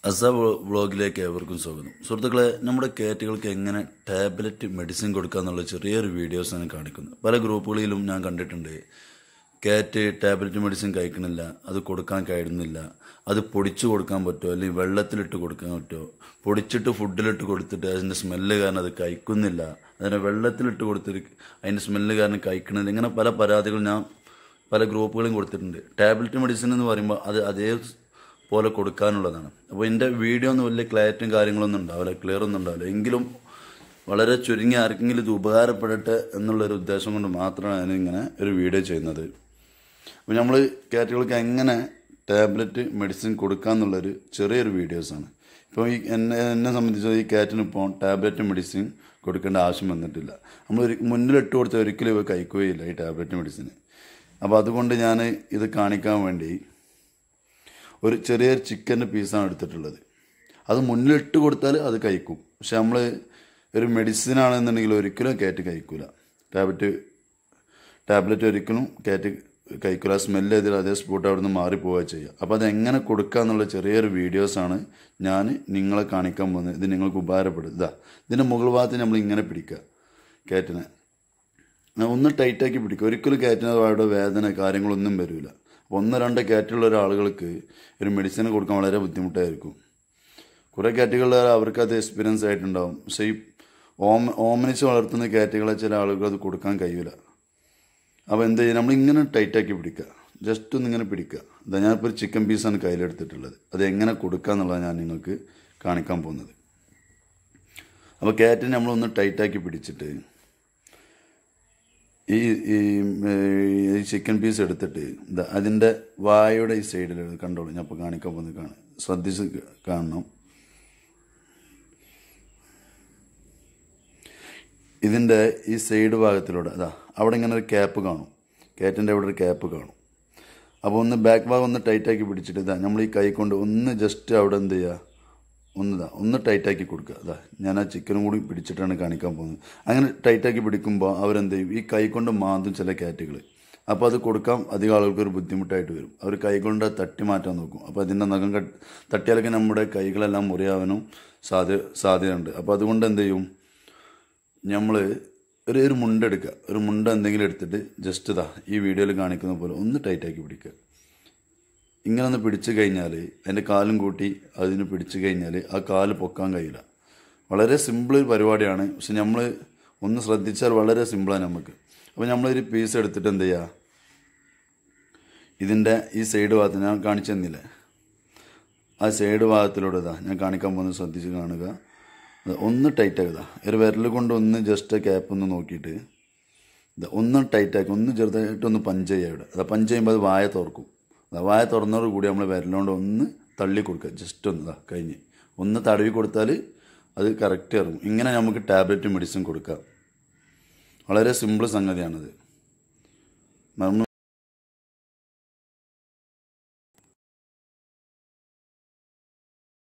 അസ വ്ളോഗിലേക്ക് ഏവർക്കും സ്വാഗതം സുഹൃത്തുക്കളെ നമ്മുടെ കേറ്റുകൾക്ക് എങ്ങനെ ടാബ്ലറ്റ് മെഡിസിൻ കൊടുക്കാന്നുള്ള ചെറിയൊരു വീഡിയോസ് ഞാൻ കാണിക്കുന്നു പല ഗ്രൂപ്പുകളിലും ഞാൻ കണ്ടിട്ടുണ്ട് കാറ്റ് ടാബ്ലറ്റ് മെഡിസിൻ കഴിക്കണില്ല അത് കൊടുക്കാൻ കഴിയുന്നില്ല അത് പൊടിച്ചു കൊടുക്കാൻ പറ്റുമോ അല്ലെങ്കിൽ വെള്ളത്തിലിട്ട് കൊടുക്കാൻ പറ്റുമോ പൊടിച്ചിട്ട് ഫുഡിലിട്ട് കൊടുത്തിട്ട് അതിൻ്റെ സ്മെല്ല് കാരണം അത് കഴിക്കുന്നില്ല അതിനെ വെള്ളത്തിലിട്ട് കൊടുത്തിട്ട് അതിൻ്റെ സ്മെല്ല് കാരണം കഴിക്കണില്ല ഇങ്ങനെ പല പരാതികൾ ഞാൻ പല ഗ്രൂപ്പുകളും കൊടുത്തിട്ടുണ്ട് ടാബ്ലറ്റ് മെഡിസിൻ എന്ന് പറയുമ്പോൾ അത് അതേ പോലെ കൊടുക്കാനുള്ളതാണ് അപ്പോൾ എൻ്റെ വീഡിയോ ഒന്നും വലിയ ക്ലാരിറ്റിയും കാര്യങ്ങളൊന്നും ഉണ്ടാവില്ല ക്ലിയർ ഒന്നും ഉണ്ടാവില്ല എങ്കിലും വളരെ ചുരുങ്ങി ആർക്കെങ്കിലും ഇത് ഉപകാരപ്പെടട്ടെ എന്നുള്ളൊരു ഉദ്ദേശം കൊണ്ട് മാത്രമാണ് ഞാൻ ഇങ്ങനെ ഒരു വീഡിയോ ചെയ്യുന്നത് അപ്പോൾ നമ്മൾ കാറ്റുകൾക്ക് എങ്ങനെ ടാബ്ലറ്റ് മെഡിസിൻ കൊടുക്കാന്നുള്ളൊരു ചെറിയൊരു വീഡിയോസാണ് ഇപ്പോൾ ഈ എന്നെ എന്നെ സംബന്ധിച്ച് ഈ കാറ്റിന് ഇപ്പോൾ ടാബ്ലറ്റ് മെഡിസിൻ കൊടുക്കേണ്ട ആവശ്യം വന്നിട്ടില്ല നമ്മൾ ഒരു മുന്നിലിട്ട് കൊടുത്ത ഒരിക്കലും ഇവ കഴിക്കുകയില്ല ഈ ടാബ്ലറ്റ് മെഡിസിന് അപ്പോൾ അതുകൊണ്ട് ഞാൻ ഇത് കാണിക്കാൻ വേണ്ടി ഒരു ചെറിയൊരു ചിക്കൻ്റെ പീസാണ് എടുത്തിട്ടുള്ളത് അത് മുന്നിലിട്ട് കൊടുത്താൽ അത് കഴിക്കും പക്ഷെ നമ്മൾ ഒരു മെഡിസിൻ ആണെന്നുണ്ടെങ്കിൽ ഒരിക്കലും കയറ്റ് കഴിക്കൂല ടാബ്ലറ്റ് ടാബ്ലറ്റ് ഒരിക്കലും കയറ്റ് കഴിക്കൂല സ്മെല്ല് ചെയ്തിട്ട് അതേ സ്പോട്ട് അവിടെ നിന്ന് മാറിപ്പോവുക ചെയ്യുക അപ്പോൾ അത് എങ്ങനെ കൊടുക്കുക എന്നുള്ള ചെറിയൊരു വീഡിയോസാണ് ഞാൻ നിങ്ങളെ കാണിക്കാൻ പോകുന്നത് ഇത് നിങ്ങൾക്ക് ഉപകാരപ്പെടും ഇതാ ഇതിൻ്റെ മുകൾ ഭാഗത്ത് നമ്മൾ ഇങ്ങനെ പിടിക്കുക കയറ്റിനെ ഒന്ന് ടൈറ്റാക്കി പിടിക്കുക ഒരിക്കലും കയറ്റിന് അവിടെ വേദന കാര്യങ്ങളൊന്നും വരില്ല അപ്പോൾ ഒന്ന് രണ്ട് കാറ്റുള്ള ഒരാളുകൾക്ക് ഒരു മെഡിസിൻ കൊടുക്കാൻ വളരെ ബുദ്ധിമുട്ടായിരിക്കും കുറേ കാറ്റുകളിൽ അവർക്ക് അത് എക്സ്പീരിയൻസ് ആയിട്ടുണ്ടാവും പക്ഷേ ഈ ഓമ ഓമനിച്ച് വളർത്തുന്ന കാറ്റുകളെ ചില ആളുകൾ അത് കൊടുക്കാൻ കഴിയില്ല അപ്പോൾ എന്ത് ചെയ്യുക നമ്മളിങ്ങനെ ടൈറ്റാക്കി പിടിക്കുക ജസ്റ്റ് ഒന്ന് ഇങ്ങനെ പിടിക്കുക ഇതാ ഞാനിപ്പോൾ ഒരു ചിക്കൻ പീസാണ് കയ്യിലെടുത്തിട്ടുള്ളത് അത് എങ്ങനെ കൊടുക്കുക എന്നുള്ളതാണ് ഞാൻ നിങ്ങൾക്ക് കാണിക്കാൻ പോകുന്നത് അപ്പോൾ കാറ്റിനെ നമ്മളൊന്ന് ടൈറ്റാക്കി പിടിച്ചിട്ട് ഈ ഈ ഈ ചിക്കൻ പീസ് എടുത്തിട്ട് ഇതാ അതിൻ്റെ വായയുടെ ഈ സൈഡിൽ കണ്ടോളൂ ഞാൻ ഇപ്പോൾ കാണിക്കാൻ പോകുന്നത് കാണാം ശ്രദ്ധിച്ച് കാണണം ഇതിൻ്റെ ഈ സൈഡ് ഭാഗത്തിലൂടെ അതാ അവിടെ ഇങ്ങനെ ഒരു ക്യാപ്പ് കാണും കാറ്റിൻ്റെ അവിടെ ഒരു ക്യാപ്പ് കാണും അപ്പോൾ ഒന്ന് ബാക്ക് ഭാഗം ഒന്ന് ടൈറ്റാക്കി പിടിച്ചിട്ട് ഇതാ നമ്മൾ ഈ കൈ കൊണ്ട് ഒന്ന് ജസ്റ്റ് അവിടെ എന്ത് ചെയ്യുക ഒന്ന് ഇതാ ഒന്ന് ടൈറ്റാക്കി കൊടുക്കുക അതാ ഞാൻ ആ ചിക്കനും കൂടി പിടിച്ചിട്ടാണ് കാണിക്കാൻ പോകുന്നത് അങ്ങനെ ടൈറ്റാക്കി പിടിക്കുമ്പോൾ അവരെന്ത് ചെയ്യും ഈ കൈ കൊണ്ട് മാന്തും ചില കാറ്റുകൾ അപ്പോൾ അത് കൊടുക്കാൻ അധികം ആളുകൾക്ക് ഒരു ബുദ്ധിമുട്ടായിട്ട് വരും അവർ കൈ കൊണ്ട് തട്ടി മാറ്റാൻ നോക്കും അപ്പോൾ അതിൻ്റെ നഖം കട്ട് തട്ടിയാലൊക്കെ നമ്മുടെ കൈകളെല്ലാം മുറിയാവാനും സാധ്യ സാധ്യതയുണ്ട് അപ്പോൾ അതുകൊണ്ട് എന്ത് ചെയ്യും നമ്മൾ ഒരു ഒരു മുണ്ട എടുക്കുക ഒരു മുണ്ട എന്തെങ്കിലും എടുത്തിട്ട് ജസ്റ്റ് ഇതാ ഈ വീഡിയോയിൽ കാണിക്കുന്ന പോലെ ഒന്ന് ടൈറ്റാക്കി പിടിക്കുക ഇങ്ങനെ ഒന്ന് പിടിച്ചു കഴിഞ്ഞാൽ അതിൻ്റെ കാലും കൂട്ടി അതിന് പിടിച്ചു കഴിഞ്ഞാൽ ആ കാല് പൊക്കാൻ കഴിയില്ല വളരെ സിമ്പിൾ പരിപാടിയാണ് പക്ഷെ നമ്മൾ ഒന്ന് ശ്രദ്ധിച്ചാൽ വളരെ സിമ്പിളാണ് നമുക്ക് അപ്പോൾ നമ്മളൊരു പീസ് എടുത്തിട്ട് എന്ത് ചെയ്യുക ഇതിൻ്റെ ഈ സൈഡ് ഭാഗത്ത് ഞാൻ കാണിച്ചു തന്നില്ലേ ആ സൈഡ് ഭാഗത്തിലൂടെ ഇതാ ഞാൻ കാണിക്കാൻ പോകുന്നത് ശ്രദ്ധിച്ച് കാണുക ഒന്ന് ടൈറ്റ് ആക്കുക ഒരു വിരൽ കൊണ്ട് ഒന്ന് ജസ്റ്റ് ക്യാപ്പ് ഒന്ന് നോക്കിയിട്ട് ഇത് ഒന്ന് ടൈറ്റാക്കി ഒന്ന് ചെറുതായിട്ട് ഒന്ന് പഞ്ച് ചെയ്യുക ഇവിടെ അത് പഞ്ച് ചെയ്യുമ്പോൾ അത് വായ തുറക്കും വായ തുറന്നതോട് കൂടി നമ്മൾ വിരലുകൊണ്ട് ഒന്ന് തള്ളി കൊടുക്കുക ജസ്റ്റ് ഒന്ന് ഇതാ കഴിഞ്ഞ് ഒന്ന് തടവി കൊടുത്താൽ അത് കറക്റ്റ് ഇറങ്ങും ഇങ്ങനെ നമുക്ക് ടാബ്ലറ്റ് മെഡിസിൻ കൊടുക്കാം വളരെ സിമ്പിൾ സംഗതിയാണത് നമ്മൾ